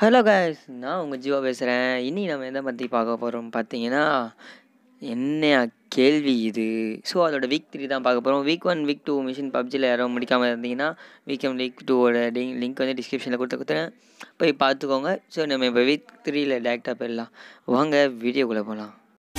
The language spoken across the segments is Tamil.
ஹலோ காய்ஸ் நான் உங்கள் ஜீவா பேசுகிறேன் இனி நம்ம எதை பற்றி பார்க்க போகிறோம் பார்த்தீங்கன்னா என்ன கேள்வி இது ஸோ அதோட வீக் த்ரீ தான் பார்க்க போகிறோம் week one week two mission பப்ஜியில் யாரும் முடிக்காமல் இருந்தீங்கன்னா வீக் ஒன் வீக் டூவோட லிங்க் வந்து டிஸ்கிரிப்ஷனில் கொடுத்து கொடுத்துறேன் போய் பார்த்துக்கோங்க ஸோ நம்ம இப்போ வீக் த்ரீயில் டேரெக்டாக போயிடலாம் வாங்க வீடியோக்குள்ளே போகலாம்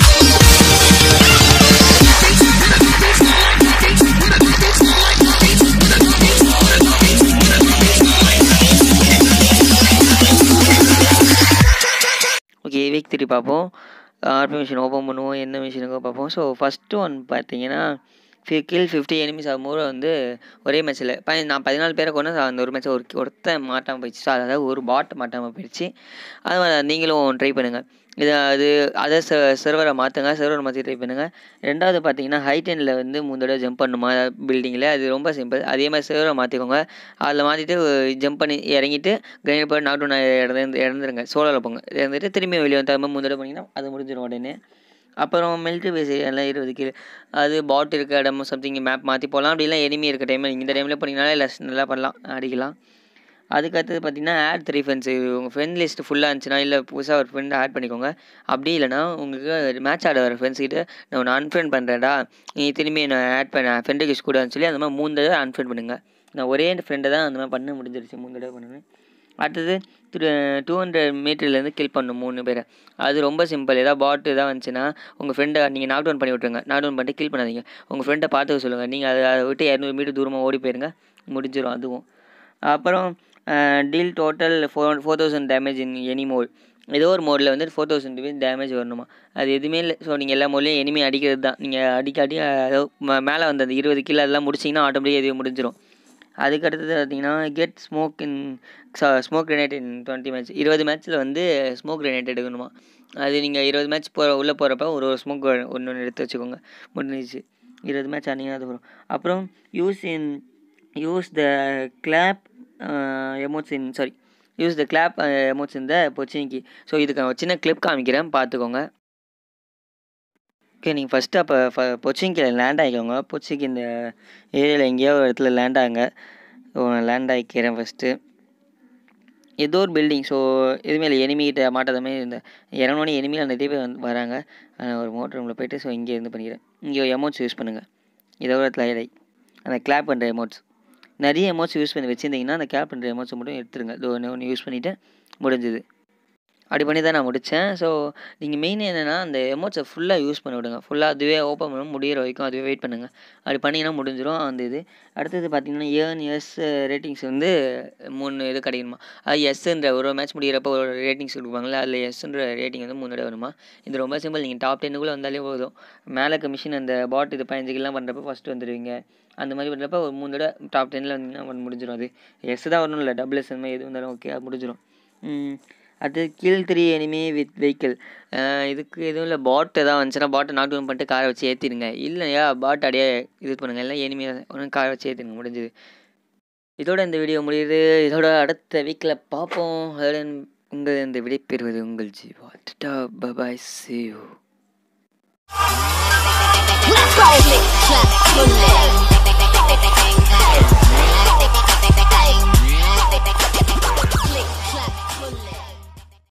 ஓகே வீக் த்ரீ பார்ப்போம் ஆர்பி மிஷின் ஓப்பன் பண்ணுவோம் என்ன மிஷினுக்கோ பார்ப்போம் ஸோ ஃபஸ்ட்டு ஒன் பார்த்தீங்கன்னா ஃபி கில் ஃபிஃப்டி எனிமிஸ் ஆகும்போது வந்து ஒரே மேட்ச்சில் ப நான் பதினாலு பேரை கொண்டு அந்த ஒரு மேட்ச்சில் ஒரு ஒருத்தன் மாட்டாமல் போயிடுச்சு ஸோ அதாவது ஒரு பாட் மாட்டாமல் போயிடுச்சு அது மாதிரி நீங்களும் ட்ரை பண்ணுங்கள் இது அது அதை ச சர்வரை மாற்றுங்க சர்வரை மாற்றி ட்ரை பண்ணுங்கள் ரெண்டாவது பார்த்தீங்கன்னா ஹைடெனில் வந்து மூணு தடவை ஜம்ப் பண்ணுமா பில்டிங்கில் அது ரொம்ப சிம்பிள் அதே மாதிரி சர்வரை மாற்றிக்கோங்க அதில் மாற்றிட்டு ஜம்ப் பண்ணி இறங்கிட்டு கிரைண்ட் போய் நாட் டவுன் இறந்து இறந்துருங்க சோலோவில் போங்க இறந்துட்டு திரும்பி வெளியே வந்து திரும்ப மூணு தடவை பண்ணிங்கன்னா அது முடிஞ்சிடும் உடனே அப்புறம் மிலிட்ரி பேஸ் எல்லாம் இருபது கீழே அது பாட் இருக்க இடம் சம்திங் மேப் மாற்றி போகலாம் அப்படிலாம் எனிமி இருக்க டைமில் இந்த டைமில் போனீங்கனாலே லெஸ் நல்லா பண்ணலாம் அடிக்கலாம் அதுக்கடுத்தது பார்த்தீங்கன்னா ஆட் த்ரீ ஃப்ரெண்ட்ஸு உங்கள் ஃப்ரெண்ட் லிஸ்ட் ஃபுல்லாக இருந்துச்சுன்னா இல்லை புதுசாக ஒரு ஃப்ரெண்ட் ஆட் பண்ணிக்கோங்க அப்படி இல்லைனா உங்களுக்கு மேட்ச் ஆட வர ஃப்ரெண்ட்ஸ் கிட்ட நான் ஒன்று அன்ஃப்ரெண்ட் பண்ணுறேன்டா நீ திரும்பி நான் ஆட் பண்ண ஃப்ரெண்டு லிஸ்ட் கூட சொல்லி அந்த மாதிரி மூணு தடவை அன்ஃப்ரெண்ட் பண்ணுங்கள் நான் ஒரே ஃப்ரெண்டை தான் அந்த மாதிரி பண்ண முடிஞ்சிருச்சு மூணு தடவை பண்ணுவேன் அடுத்தது டூ ஹண்ட்ரட் மீட்டர்லேருந்து கில் பண்ணும் மூணு பேரை அது ரொம்ப சிம்பிள் ஏதாவது பாட்டு தான் வந்துச்சுன்னா உங்கள் ஃப்ரெண்டை நீங்கள் நாக் டவுன் பண்ணி விட்ருங்க நாக் டவுன் பண்ணிட்டு கில் பண்ணாதீங்க உங்கள் ஃப்ரெண்டை பார்த்துக்க சொல்லுங்கள் நீங்கள் அதை அதை விட்டு இரநூறு மீட்டர் தூரமாக ஓடி போயிருங்க முடிஞ்சிடும் அதுவும் அப்புறம் deal total four four thousand damage in any mode ஏதோ ஒரு மோடில் வந்து ஃபோர் தௌசண்ட் டேமேஜ் வரணுமா அது எதுவுமே இல்லை ஸோ நீங்கள் எல்லா மோட்லேயும் எனிமி அடிக்கிறது தான் நீங்கள் அடிக்க அடி மேலே வந்த அந்த இருபது கிலோ அதெல்லாம் முடிச்சிங்கன்னா ஆட்டோமேட்டிக்காக எதுவும் முடிஞ்சிடும் அதுக்கு அடுத்தது பார்த்தீங்கன்னா get smoke in smoke grenade in twenty match இருபது மேட்ச்சில் வந்து ஸ்மோக் கிரனேட் எடுக்கணுமா அது நீங்கள் இருபது மேட்ச் போகிற உள்ளே போகிறப்ப ஒரு ஒரு ஸ்மோக் ஒன்று ஒன்று எடுத்து வச்சுக்கோங்க முடிஞ்சிச்சு இருபது மேட்ச் ஆனீங்கன்னா அது வரும் அப்புறம் use in use the clap emotes in sorry use the clap emotes இந்த பொச்சினிக்கு ஸோ இதுக்கு நான் சின்ன கிளிப் காமிக்கிறேன் பார்த்துக்கோங்க ஓகே நீங்கள் ஃபஸ்ட்டு அப்போ ஃப பொச்சிங்கில் லேண்ட் ஆகிக்கோங்க பொச்சிக்கு இந்த ஏரியாவில் எங்கேயோ ஒரு இடத்துல லேண்ட் ஆகுங்க ஸோ நான் லேண்ட் ஆகிக்கிறேன் ஃபஸ்ட்டு ஏதோ ஒரு பில்டிங் ஸோ எதுவுமே இல்லை எனிமிகிட்ட மாட்டாத மாதிரி இந்த இறங்கணுன்னே எனிமியில் நிறைய பேர் வந்து வராங்க ஒரு மோட்டர் ரூமில் போயிட்டு ஸோ இங்கே இருந்து பண்ணிக்கிறேன் இங்கே எமோட்ஸ் யூஸ் பண்ணுங்கள் இதோ ஒரு இடத்துல ஐடை அந்த கிளாப் பண்ணுற எமோட்ஸ் நிறைய எமோட்ஸ் யூஸ் பண்ணி வச்சுருந்தீங்கன்னா அந்த கிளாப் பண்ணுற எமோட்ஸை மட்டும் எடுத்துருங்க இது ஒன்று ஒன்று யூஸ் பண்ணிவிட்டு முடிஞ்சுது அப்படி பண்ணி தான் நான் முடித்தேன் ஸோ நீங்கள் மெயின் என்னென்னா அந்த எமோட்ஸை ஃபுல்லாக யூஸ் பண்ணி விடுங்க ஃபுல்லாக அதுவே ஓப்பன் பண்ண முடியிற வரைக்கும் அதுவே வெயிட் பண்ணுங்கள் அப்படி பண்ணிங்கன்னா முடிஞ்சிடும் அந்த இது அடுத்தது பார்த்தீங்கன்னா ஏர்ன் எஸ் ரேட்டிங்ஸ் வந்து மூணு இது கிடைக்கணுமா அது எஸ்ன்ற ஒரு மேட்ச் முடிகிறப்போ ஒரு ரேட்டிங்ஸ் கொடுப்பாங்களே அதில் எஸ்ன்ற ரேட்டிங் வந்து மூணு வருமா இது ரொம்ப சிம்பிள் நீங்கள் டாப் டென்னுக்குள்ளே வந்தாலே போதும் மேலே கமிஷன் அந்த பாட் இது பதினஞ்சு கிலாம் பண்ணுறப்ப ஃபஸ்ட்டு வந்துடுவீங்க அந்த மாதிரி பண்ணுறப்ப ஒரு மூணு தடவை டாப் டென்னில் வந்தீங்கன்னா முடிஞ்சிடும் அது எஸ் தான் வரணும் இல்லை டபுள் எஸ் அந்த மாதிரி எது வந்தாலும் ஓகே அது முடிஞ்சிடும் அது kill three enemy with vehicle இதுக்கு எதுவும் இல்லை பாட் எதாவது வந்துச்சுன்னா பாட்டை நாக் டவுன் பண்ணிட்டு காரை வச்சு ஏற்றிடுங்க இல்லையா பாட் அப்படியே இது பண்ணுங்கள் இல்லை எனிமி ஒன்று காரை வச்சு ஏற்றிடுங்க முடிஞ்சுது இதோட இந்த வீடியோ முடியுது இதோட அடுத்த வீக்கில் பார்ப்போம் அதோட உங்கள் இந்த விடை பெறுவது உங்கள் ஜீவா டா bye bye see you Let's go, lick, clap, bullet.